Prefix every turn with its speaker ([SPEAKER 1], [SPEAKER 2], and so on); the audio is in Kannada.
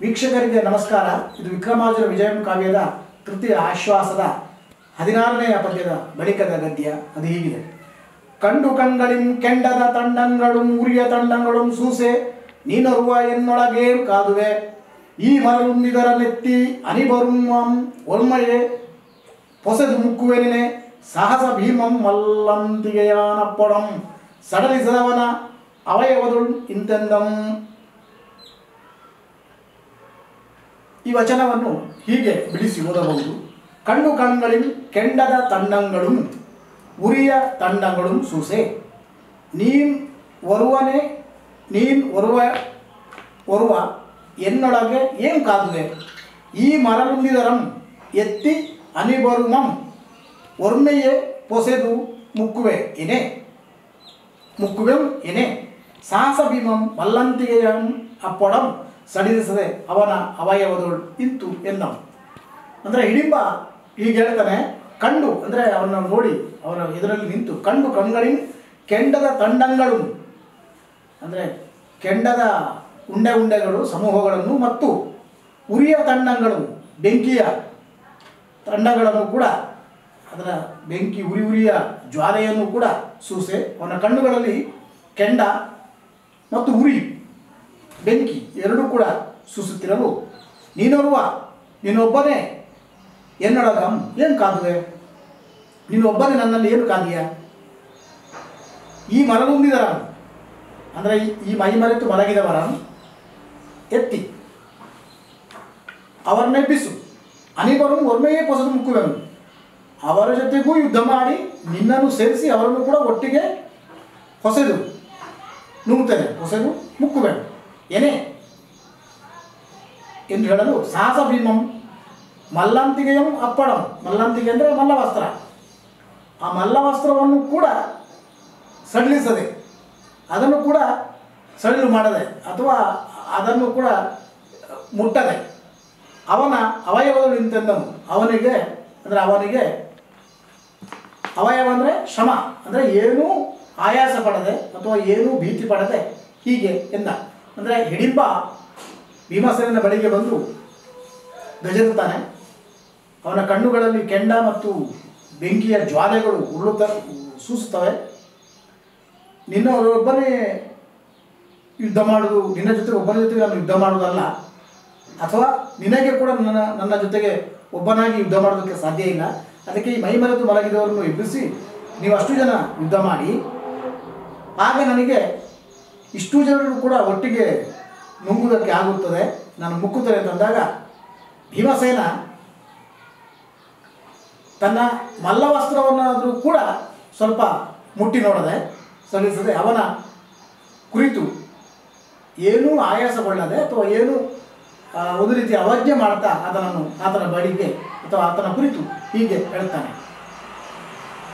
[SPEAKER 1] ವೀಕ್ಷಕರಿಗೆ ನಮಸ್ಕಾರ ಇದು ವಿಕ್ರಮಾರ್ಜುನ ವಿಜಯಂ ಕಾವ್ಯದ ತೃತೀಯ ಆಶ್ವಾಸದ ಹದಿನಾರನೆಯ ಪದ್ಯದ ಬಳಿಕದ ಗದ್ಯ ಅದು ಹೀಗಿದೆ ಕಂಡು ಕಂಗಳಿಂ ಕೆಂಡದ ತಂಡಂಗಳು ಉರಿಯ ತಂಡಗಳು ಸೂಸೆ ನೀನರುವ ಎನ್ನೊಳಗೆ ಕಾದುವೆ ಈ ಮರಳುಂದಿದರ ನೆತ್ತಿ ಅನಿಬರುಂ ಒಲ್ಮಯೇ ಪೊಸೆದು ಮುಕ್ಕುವೆನೆ ಸಾಹಸ ಭೀಮಂ ಮಲ್ಲಂತಿಗೆಯಾನಪ್ಪೊಡಂ ಸಡಲಿಸದವನ ಅವಯವದುಳ್ ಇಂತೆಂದಂ ಈ ವಚನವನ್ನು ಹೀಗೆ ಬಿಡಿಸಿ ಓದಬಹುದು ಕಣ್ಣು ಕಣ್ಗಳಿಂ ಕೆಂಡದ ತಂಡಂಗಳು ಉರಿಯ ತಂಡಗಳು ಸೂಸೆ ನೀನ್ ಒರುವನೆ ನೀನ್ ಒರುವ ಒರುವ ಎನ್ನೊಳಗೆ ಏನ್ ಕಾದುವೆ ಈ ಮರಳುಂದಿದರಂ ಎತ್ತಿ ಅನಿಬರುಮಂ ಒರ್ಮೆಯೇ ಪೊಸೆದು ಮುಕ್ಕುವೆ ಎನೆ ಮುಕ್ಕುವೆಂ ಎನೆ ಸಾಹಸ ಭೀಮಂ ಮಲ್ಲಂತಿಗೆಯಂ ಅಪ್ಪೊಡಂ ಸಡಿಲಿಸದೆ ಅವನ ಅವಯವದೊಳು ಇಂತು ಎನ್ನಂ ಅಂದರೆ ಹಿಡಿಂಬ ಹೀಗೆ ಹೇಳ್ತಾನೆ ಕಂಡು ಅಂದರೆ ಅವನ ನೋಡಿ ಅವರ ಎದುರಲ್ಲಿ ನಿಂತು ಕಂಡು ಕಣ್ಗಳಿನ್ ಕೆಂಡದ ತಂಡಂಗಳು ಅಂದರೆ ಕೆಂಡದ ಉಂಡೆ ಉಂಡೆಗಳು ಸಮೂಹಗಳನ್ನು ಮತ್ತು ಉರಿಯ ತಂಡಗಳು ಬೆಂಕಿಯ ತಂಡಗಳನ್ನು ಕೂಡ ಅದರ ಬೆಂಕಿ ಉರಿ ಉರಿಯ ಜ್ವಾಲೆಯನ್ನು ಕೂಡ ಸೂಸೆ ಅವನ ಕಣ್ಣುಗಳಲ್ಲಿ ಕೆಂಡ ಮತ್ತು ಉರಿ ಬೆಂಕಿ ಎರಡೂ ಕೂಡ ಸೂಸುತ್ತಿರಲು ನೀನೋರ್ವ ನೀನೊಬ್ಬನೇ ಎನ್ನೊಳಗಂ ಏನು ಕಾದುವೆ ನೀನೊಬ್ಬನೇ ನನ್ನಲ್ಲಿ ಏನು ಕಾದಿಯ ಈ ಮರಗುಂದಿದರ ಅಂದರೆ ಈ- ಈ ಮೈ ಮರೆತು ಮಲಗಿದವರ ಎತ್ತಿ ಅವರನ್ನೆಬ್ಬಿಸು ಅನಿಬರು ಒರ್ಮೆಯೇ ಪೊಸದು ಮುಕ್ಕುವೆನು ಅವರ ಜೊತೆಗೂ ಯುದ್ಧ ಮಾಡಿ ನಿನ್ನನ್ನು ಸೇರಿಸಿ ಅವರನ್ನು ಕೂಡ ಒಟ್ಟಿಗೆ ಹೊಸೆದು ನುಂಗ್ತೇನೆ ಹೊಸೆದು ಮುಕ್ಕುವೆನು ಏನೇ ಎಂದು ಹೇಳಲು ಸಾಹಸ ಭೀಮಂ ಮಲ್ಲಂತಿಗೆಯಂ ಅಪ್ಪಡಂ ಮಲ್ಲಂತಿಗೆ ಅಂದರೆ ಮಲ್ಲವಸ್ತ್ರ ಆ ಮಲ್ಲವಸ್ತ್ರವನ್ನು ಕೂಡ ಸಡಿಲಿಸದೆ ಅದನ್ನು ಕೂಡ ಸಡಿಲು ಮಾಡದೆ ಅಥವಾ ಅದನ್ನು ಕೂಡ ಮುಟ್ಟದೆ ಅವನ ಅವಯವಗಳು ಇಂತೆಂದನು ಅವನಿಗೆ ಅಂದರೆ ಅವನಿಗೆ ಅವಯವ ಅಂದರೆ ಶ್ರಮ ಅಂದರೆ ಏನೂ ಆಯಾಸ ಪಡದೆ ಅಥವಾ ಏನೂ ಭೀತಿ ಪಡದೆ ಹೀಗೆ ಎಂದ ಅಂದರೆ ಹಿಡಿಂಬ ಭೀಮಸೇನ ಬಳಿಗೆ ಬಂದು ಗಜರುತ್ತಾನೆ ಅವನ ಕಣ್ಣುಗಳಲ್ಲಿ ಕೆಂಡ ಮತ್ತು ಬೆಂಕಿಯ ಜ್ವಾಲೆಗಳು ಉರುಳುತ್ತ ಸೂಸುತ್ತವೆ ನಿನ್ನ ಒಬ್ಬನೇ ಯುದ್ಧ ಮಾಡುವುದು ನಿನ್ನ ಜೊತೆ ಒಬ್ಬನ ಜೊತೆಗೆ ನಾನು ಯುದ್ಧ ಮಾಡುವುದಲ್ಲ ಅಥವಾ ನಿನಗೆ ಕೂಡ ನನ್ನ ನನ್ನ ಜೊತೆಗೆ ಒಬ್ಬನಾಗಿ ಯುದ್ಧ ಮಾಡೋದಕ್ಕೆ ಸಾಧ್ಯ ಇಲ್ಲ ಅದಕ್ಕೆ ಈ ಮೈ ಮರೆತು ಮಲಗಿದವರನ್ನು ಎಬ್ಬಿಸಿ ನೀವು ಅಷ್ಟು ಜನ ಯುದ್ಧ ಮಾಡಿ ಆಗ ನನಗೆ ಇಷ್ಟು ಜನರು ಕೂಡ ಒಟ್ಟಿಗೆ ನುಂಗುವುದಕ್ಕೆ ಆಗುತ್ತದೆ ನಾನು ಮುಕ್ಕುತ್ತೇನೆ ಅಂತಂದಾಗ ಭೀಮಸೇನ ತನ್ನ ಮಲ್ಲವಸ್ತ್ರವನ್ನಾದರೂ ಕೂಡ ಸ್ವಲ್ಪ ಮುಟ್ಟಿ ನೋಡದೆ ಸಲ್ಲಿಸದೆ ಅವನ ಕುರಿತು ಏನೂ ಆಯಾಸಗೊಳ್ಳದೆ ಅಥವಾ ಏನೂ ಆ, ಒಂದು ರೀತಿ ಅವಜ್ಞೆ ಮಾಡ್ತಾ ಆತನನ್ನು ಆತನ ಬಳಿಗೆ ಅಥವಾ ಆತನ ಕುರಿತು ಹೀಗೆ ಹೇಳ್ತಾನೆ